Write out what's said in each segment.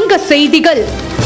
சங்க செய்திகள்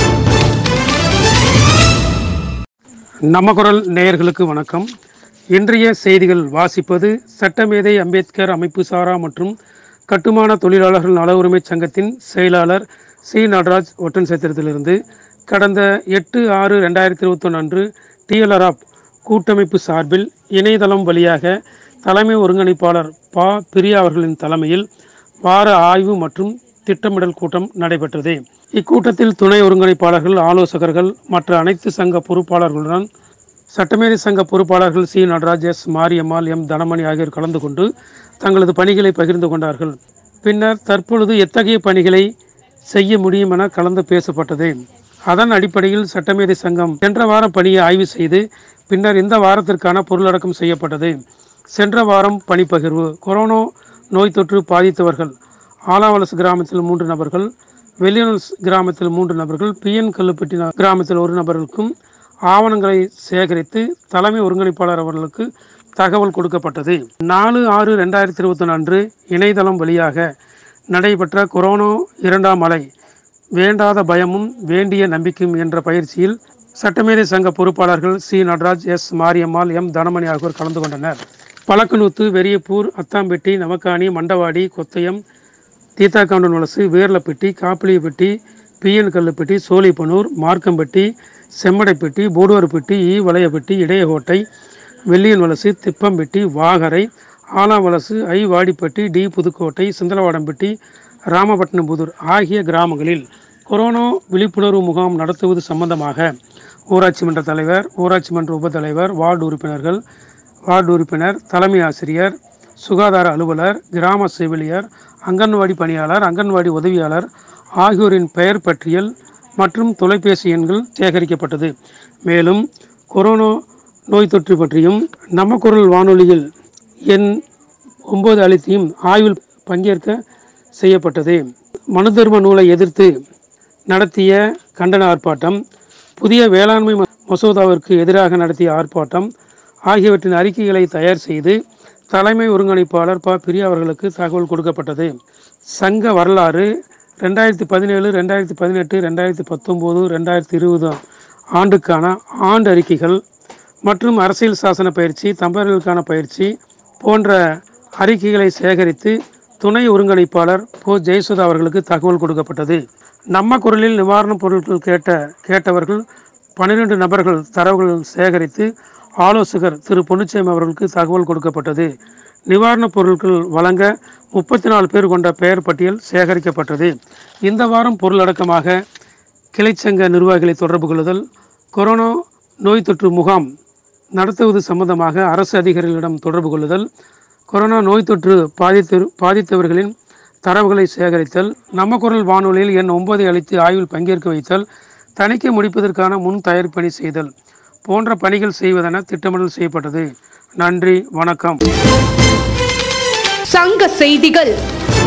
நம்ம குரல் நேயர்களுக்கு வணக்கம் இன்றைய செய்திகள் வாசிப்பது சட்டமேதை அம்பேத்கர் அமைப்பு சாரா மற்றும் கட்டுமான தொழிலாளர்கள் நல உரிமை சங்கத்தின் செயலாளர் சி நடராஜ் ஒட்டன்சத்திரத்திலிருந்து கடந்த எட்டு ஆறு ரெண்டாயிரத்தி இருபத்தொன்று அன்று டிஎல்ஆர்ஆப் கூட்டமைப்பு சார்பில் இணையதளம் வழியாக தலைமை ஒருங்கிணைப்பாளர் ப பிரியா அவர்களின் தலைமையில் வார ஆய்வு மற்றும் திட்டமிடல் கூட்டம் நடைபெற்றது இக்கூட்டத்தில் துணை ஒருங்கிணைப்பாளர்கள் ஆலோசகர்கள் மற்ற அனைத்து சங்க பொறுப்பாளர்களுடன் சட்டமேதை சங்க பொறுப்பாளர்கள் C Natraj S Mariyammal M Thanamani ஆகியோர் கலந்து கொண்டு தங்களது பணிகளை பகிர்ந்து கொண்டார்கள் பின்னர் தற்பொழுது எத்தகைய பணிகளை செய்ய முடியும் என கலந்து பேசப்பட்டது அதன் அடிப்படையில் சட்டமேதை சங்கம் சென்ற வாரம் பணியை ஆய்வு செய்து பின்னர் இந்த வாரத்திற்கான பொருளடக்கம் செய்யப்பட்டது சென்ற வாரம் பணிப்பகிர்வு கொரோனா நோய் தொற்று பாதித்தவர்கள் ஆலாவலஸ் கிராமத்தில் மூன்று நபர்கள் வெள்ளியனல்ஸ் கிராமத்தில் மூன்று நபர்கள் பிஎன் கல்லுப்பட்டி ந- கிராமத்தில் ஒரு நபர்களுக்கும் ஆவணங்களை சேகரித்து தலைமை ஒருங்கிணைப்பாளர் அவர்களுக்கு தகவல் கொடுக்கப்பட்டது நாலு ஆறு ரெண்டாயிரத்தி இருபத்தொன்று அன்று இணையதளம் வழியாக நடைபெற்ற கொரோனா இரண்டாம் அலை வேண்டாத பயமும் வேண்டிய நம்பிக்கையும் என்ற பயிற்சியில் சட்டமேதை சங்க பொறுப்பாளர்கள் C Natraj S Mariyammal M Thanamani ஆகியோர் கலந்து கொண்டனர் Pazhakkanuthu Veriyappur Athampetti Namakkani Mandavadi Kothayam Theethakkoundan Valasu Verlappatti Kappiliyappatti PN Kallupatti Cholipanur Markampatti Semmadaipatti Poduvarpatti E Valayapatti Idayakottai Velliyan Valasu Thippampatti Vagarai Alavalasu I Vadipatti T Puthukottai Sinthalavadampatti Ramapattinaputhur ஆகிய கிராமங்களில் கொரோனா விழிப்புணர்வு முகாம் நடத்துவது சம்பந்தமாக ஊராட்சி மன்ற தலைவர் ஊராட்சி மன்ற உபத்தலைவர் வார்டு உறுப்பினர்கள் வார்டு உறுப்பினர் தலைமை ஆசிரியர் சுகாதார அலுவலர் கிராம செவிலியர் அங்கன்வாடி பணியாளர் அங்கன்வாடி உதவியாளர் ஆகியோரின் பெயர் பட்டியல் மற்றும் தொலைபேசி எண்கள் சேகரிக்கப்பட்டது மேலும் கொரோனா நோய் தொற்று பற்றியும் நம்ம குரல் வானொலியில் எண் ஒன்பது அளித்தையும் ஆய்வில் பங்கேற்க செய்யப்பட்டது மனு தர்ம நூலை எதிர்த்து நடத்திய கண்டன ஆர்ப்பாட்டம் புதிய வேளாண்மை ம- மசோதாவிற்கு எதிராக நடத்திய ஆர்ப்பாட்டம் ஆகியவற்றின் அறிக்கைகளை தயார் செய்து தலைமை ஒருங்கிணைப்பாளர் ப பிரியா அவர்களுக்கு தகவல் கொடுக்கப்பட்டது சங்க வரலாறு ரெண்டாயிரத்தி பதினேழு ரெண்டாயிரத்தி பதினெட்டு ரெண்டாயிரத்தி பத்தொம்போது ரெண்டாயிரத்தி இருபது ஆண்டுக்கான ஆண்டு அறிக்கைகள் மற்றும் அரசியல் சாசன பயிற்சி தமிழர்களுக்கான பயிற்சி போன்ற அறிக்கைகளை சேகரித்து துணை ஒருங்கிணைப்பாளர் போ ஜெயசுதா அவர்களுக்கு தகவல் கொடுக்கப்பட்டது நம்ம குரலில் நிவாரணப் பொருட்கள் கேட்ட கேட்டவர்கள் பன்னிரண்டு நபர்கள் தரவுகள் சேகரித்து ஆலோசகர் திரு பொன்னுச்சாமி அவர்களுக்கு தகவல் கொடுக்கப்பட்டது நிவாரணப் பொருட்கள் வழங்க முப்பத்தி நாலு பேர் கொண்ட பெயர் பட்டியல் சேகரிக்கப்பட்டது இந்த வாரம் பொருளடக்கமாக கிளைச்சங்க நிர்வாகிகளை தொடர்பு கொள்ளுதல் கொரோனா நோய் தொற்று முகாம் நடத்துவது சம்பந்தமாக அரசு அதிகாரிகளிடம் தொடர்பு கொள்ளுதல் கொரோனா நோய் தொற்று பாதித்த பாதித்தவர்களின் தரவுகளை சேகரித்தல் நம்ம குரல் வானொலியில் எண் ஒன்பதை அளித்து ஆய்வில் பங்கேற்க வைத்தல் தணிக்கை முடிப்பதற்கான முன் தயார் பணி செய்தல் போன்ற பணிகள் செய்வதென திட்டமிடல் செய்யப்பட்டது நன்றி வணக்கம் சங்க செய்திகள்